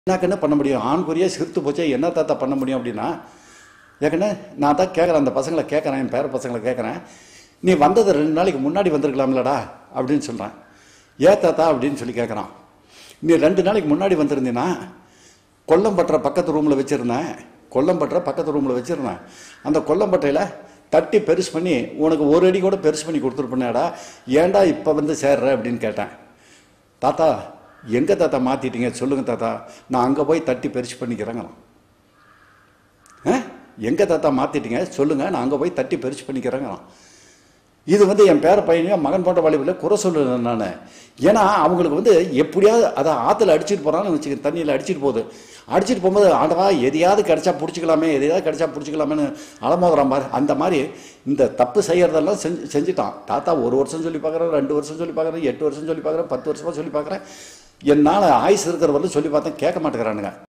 என்ன பண்ண முடியும் ஆண் குறியே சிரித்து போச்சே என்ன தாத்தா பண்ண முடியும் அப்படின்னா ஏற்கனவே நான் தான் கேட்குறேன் அந்த பசங்களை கேட்குறேன் என் பேர பசங்களை கேட்குறேன் நீ வந்தது ரெண்டு நாளைக்கு முன்னாடி வந்திருக்கலாம்லடா அப்படின்னு சொல்கிறேன் ஏ தாத்தா அப்படின்னு சொல்லி கேட்குறான் நீ ரெண்டு நாளைக்கு முன்னாடி வந்திருந்தீன்னா கொல்லம்பற்ற பக்கத்து ரூமில் வச்சுருந்தேன் கொல்லம்பற்ற பக்கத்து ரூமில் வச்சுருந்தேன் அந்த கொல்லம்பட்டையில் தட்டி பெருசு பண்ணி உனக்கு ஒரு அடி கூட பெருசு பண்ணி கொடுத்துருப்பேனேடா ஏன்டா இப்போ வந்து சேர்ற அப்படின்னு கேட்டேன் தாத்தா எங்கே தாத்தா மாற்றிட்டீங்க சொல்லுங்கள் தாத்தா நான் அங்கே போய் தட்டி பெருசு பண்ணிக்கிறேங்களாம் ஆ எங்கே தாத்தா மாற்றிட்டீங்க சொல்லுங்கள் நான் அங்கே போய் தட்டி பெருசு பண்ணிக்கிறேங்களாம் இது வந்து என் பேர பையனையும் மகன் போன்ற வழிவில் குறை சொல்லுறேன் நான் ஏன்னா அவங்களுக்கு வந்து எப்படியாவது அதை ஆற்றுல அடிச்சிட்டு போகிறான்னு வச்சுக்க தண்ணியில் அடிச்சிட்டு போகுது அடிச்சிட்டு போகும்போது ஆண்டவா எதையாவது கிடைச்சா பிடிச்சிக்கலாமே எதையாவது கிடைச்சா பிடிச்சிக்கலாமேன்னு அலமோதுறான் பாரு அந்த மாதிரி இந்த தப்பு செய்யறதெல்லாம் செஞ்சு செஞ்சுட்டான் தாத்தா ஒரு வருஷம் சொல்லி பார்க்குறேன் ரெண்டு வருஷம் சொல்லி பார்க்குறேன் எட்டு வருஷம் சொல்லி பார்க்குறேன் பத்து வருஷமாக சொல்லி பார்க்குறேன் என்னால் ஆயுசு இருக்கிற வரலும் சொல்லி பார்த்தேன் கேட்க மாட்டேங்கிறானுங்க